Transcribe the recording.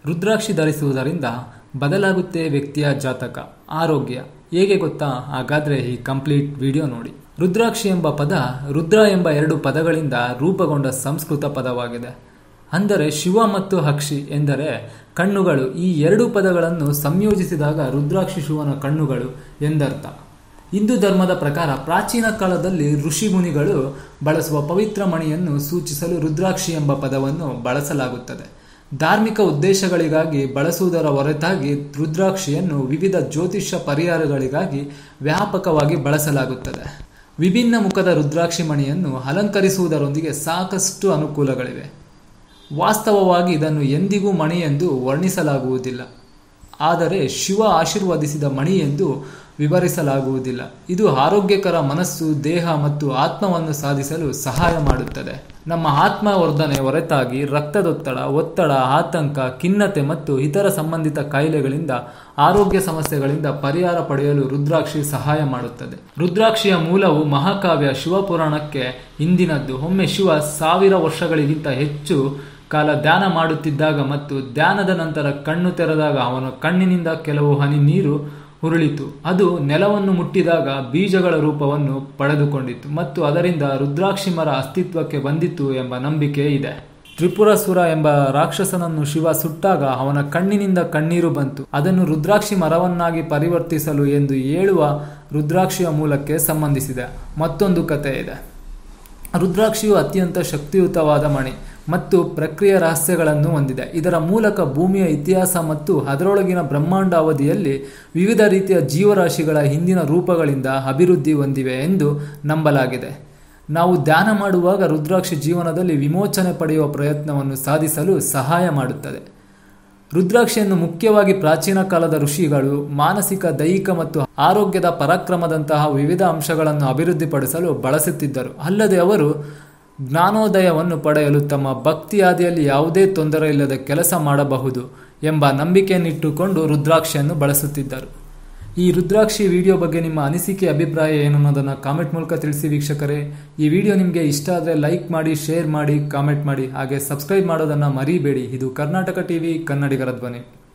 ರುದ್ರಾಕ್ಷಿ ಧರಿಸುವುದರಿಂದ ಬದಲಾಗುತ್ತೆ ವ್ಯಕ್ತಿಯ ಜಾತಕ ಆರೋಗ್ಯ ಹೇಗೆ ಗೊತ್ತಾ ಹಾಗಾದ್ರೆ ಈ ಕಂಪ್ಲೀಟ್ ವಿಡಿಯೋ ನೋಡಿ ರುದ್ರಾಕ್ಷಿ ಎಂಬ ಪದ ರುದ್ರ ಎಂಬ ಎರಡು ಪದಗಳಿಂದ ರೂಪುಗೊಂಡ ಸಂಸ್ಕೃತ ಪದವಾಗಿದೆ ಅಂದರೆ ಶಿವ ಮತ್ತು ಅಕ್ಷಿ ಎಂದರೆ ಕಣ್ಣುಗಳು ಈ ಎರಡು ಪದಗಳನ್ನು ಸಂಯೋಜಿಸಿದಾಗ ರುದ್ರಾಕ್ಷಿ ಶಿವನ ಕಣ್ಣುಗಳು ಎಂದರ್ಥ ಹಿಂದೂ ಧರ್ಮದ ಪ್ರಕಾರ ಪ್ರಾಚೀನ ಕಾಲದಲ್ಲಿ ಋಷಿ ಮುನಿಗಳು ಬಳಸುವ ಪವಿತ್ರ ಮಣಿಯನ್ನು ಸೂಚಿಸಲು ರುದ್ರಾಕ್ಷಿ ಎಂಬ ಪದವನ್ನು ಬಳಸಲಾಗುತ್ತದೆ ಧಾರ್ಮಿಕ ಉದ್ದೇಶಗಳಿಗಾಗಿ ಬಳಸುವುದರ ಹೊರತಾಗಿ ರುದ್ರಾಕ್ಷಿಯನ್ನು ವಿವಿಧ ಜ್ಯೋತಿಷ್ಯ ಪರಿಹಾರಗಳಿಗಾಗಿ ವ್ಯಾಪಕವಾಗಿ ಬಳಸಲಾಗುತ್ತದೆ ವಿಭಿನ್ನ ಮುಖದ ರುದ್ರಾಕ್ಷಿ ಮಣಿಯನ್ನು ಅಲಂಕರಿಸುವುದರೊಂದಿಗೆ ಸಾಕಷ್ಟು ಅನುಕೂಲಗಳಿವೆ ವಾಸ್ತವವಾಗಿ ಇದನ್ನು ಎಂದಿಗೂ ಮಣಿ ಎಂದು ವರ್ಣಿಸಲಾಗುವುದಿಲ್ಲ ಆದರೆ ಶಿವ ಆಶೀರ್ವದಿಸಿದ ಮಣಿ ಎಂದು ವಿವರಿಸಲಾಗುವುದಿಲ್ಲ ಇದು ಆರೋಗ್ಯಕರ ಮನಸ್ಸು ದೇಹ ಮತ್ತು ಆತ್ಮವನ್ನು ಸಾಧಿಸಲು ಸಹಾಯ ಮಾಡುತ್ತದೆ ನಮ್ಮ ಆತ್ಮವರ್ಧನೆ ಹೊರತಾಗಿ ರಕ್ತದೊತ್ತಡ ಒತ್ತಡ ಆತಂಕ ಖಿನ್ನತೆ ಮತ್ತು ಇತರ ಸಂಬಂಧಿತ ಕಾಯಿಲೆಗಳಿಂದ ಆರೋಗ್ಯ ಸಮಸ್ಯೆಗಳಿಂದ ಪರಿಹಾರ ಪಡೆಯಲು ರುದ್ರಾಕ್ಷಿ ಸಹಾಯ ಮಾಡುತ್ತದೆ ರುದ್ರಾಕ್ಷಿಯ ಮೂಲವು ಮಹಾಕಾವ್ಯ ಶಿವಪುರಾಣಕ್ಕೆ ಹಿಂದಿನದ್ದು ಒಮ್ಮೆ ಶಿವ ಸಾವಿರ ವರ್ಷಗಳಿಗಿಂತ ಹೆಚ್ಚು ಕಾಲ ಧ್ಯಾನ ಮಾಡುತ್ತಿದ್ದಾಗ ಮತ್ತು ಧ್ಯಾನದ ನಂತರ ಕಣ್ಣು ತೆರೆದಾಗ ಅವನ ಕಣ್ಣಿನಿಂದ ಕೆಲವು ಹನಿ ನೀರು ಉರುಳಿತು ಅದು ನೆಲವನ್ನು ಮುಟ್ಟಿದಾಗ ಬೀಜಗಳ ರೂಪವನ್ನು ಪಡೆದುಕೊಂಡಿತು ಮತ್ತು ಅದರಿಂದ ರುದ್ರಾಕ್ಷಿ ಮರ ಅಸ್ತಿತ್ವಕ್ಕೆ ಬಂದಿತು ಎಂಬ ನಂಬಿಕೆ ಇದೆ ತ್ರಿಪುರಸುರ ಎಂಬ ರಾಕ್ಷಸನನ್ನು ಶಿವ ಸುಟ್ಟಾಗ ಅವನ ಕಣ್ಣಿನಿಂದ ಕಣ್ಣೀರು ಬಂತು ಅದನ್ನು ರುದ್ರಾಕ್ಷಿ ಮರವನ್ನಾಗಿ ಪರಿವರ್ತಿಸಲು ಎಂದು ಹೇಳುವ ರುದ್ರಾಕ್ಷಿಯ ಮೂಲಕ್ಕೆ ಸಂಬಂಧಿಸಿದೆ ಮತ್ತೊಂದು ಕಥೆ ಇದೆ ರುದ್ರಾಕ್ಷಿಯು ಅತ್ಯಂತ ಶಕ್ತಿಯುತವಾದ ಮಣಿ ಮತ್ತು ಪ್ರಕ್ರಿಯೆ ರಹಸ್ಯಗಳನ್ನು ಹೊಂದಿದೆ ಇದರ ಮೂಲಕ ಭೂಮಿಯ ಇತಿಹಾಸ ಮತ್ತು ಅದರೊಳಗಿನ ಬ್ರಹ್ಮಾಂಡ ಅವಧಿಯಲ್ಲಿ ವಿವಿಧ ರೀತಿಯ ಜೀವರಾಶಿಗಳ ಹಿಂದಿನ ರೂಪಗಳಿಂದ ಅಭಿವೃದ್ಧಿ ಹೊಂದಿವೆ ಎಂದು ನಂಬಲಾಗಿದೆ ನಾವು ಧ್ಯಾನ ಮಾಡುವಾಗ ರುದ್ರಾಕ್ಷಿ ಜೀವನದಲ್ಲಿ ವಿಮೋಚನೆ ಪಡೆಯುವ ಪ್ರಯತ್ನವನ್ನು ಸಾಧಿಸಲು ಸಹಾಯ ಮಾಡುತ್ತದೆ ರುದ್ರಾಕ್ಷಿಯನ್ನು ಮುಖ್ಯವಾಗಿ ಪ್ರಾಚೀನ ಕಾಲದ ಋಷಿಗಳು ಮಾನಸಿಕ ದೈಹಿಕ ಮತ್ತು ಆರೋಗ್ಯದ ಪರಾಕ್ರಮದಂತಹ ವಿವಿಧ ಅಂಶಗಳನ್ನು ಅಭಿವೃದ್ಧಿಪಡಿಸಲು ಬಳಸುತ್ತಿದ್ದರು ಅಲ್ಲದೆ ಅವರು ಜ್ಞಾನೋದಯವನ್ನು ಪಡೆಯಲು ತಮ್ಮ ಭಕ್ತಿಯಾದಿಯಲ್ಲಿ ಯಾವುದೇ ತೊಂದರೆ ಇಲ್ಲದೆ ಕೆಲಸ ಮಾಡಬಹುದು ಎಂಬ ನಂಬಿಕೆಯನ್ನಿಟ್ಟುಕೊಂಡು ರುದ್ರಾಕ್ಷಿಯನ್ನು ಬಳಸುತ್ತಿದ್ದರು ಈ ರುದ್ರಾಕ್ಷಿ ವಿಡಿಯೋ ಬಗ್ಗೆ ನಿಮ್ಮ ಅನಿಸಿಕೆ ಅಭಿಪ್ರಾಯ ಏನು ಅನ್ನೋದನ್ನು ಕಾಮೆಂಟ್ ಮೂಲಕ ತಿಳಿಸಿ ವೀಕ್ಷಕರೇ ಈ ವಿಡಿಯೋ ನಿಮಗೆ ಇಷ್ಟ ಆದರೆ ಲೈಕ್ ಮಾಡಿ ಶೇರ್ ಮಾಡಿ ಕಾಮೆಂಟ್ ಮಾಡಿ ಹಾಗೆ ಸಬ್ಸ್ಕ್ರೈಬ್ ಮಾಡೋದನ್ನು ಮರಿಬೇಡಿ ಇದು ಕರ್ನಾಟಕ ಟಿವಿ ಕನ್ನಡಿಗರ ಧ್ವನಿ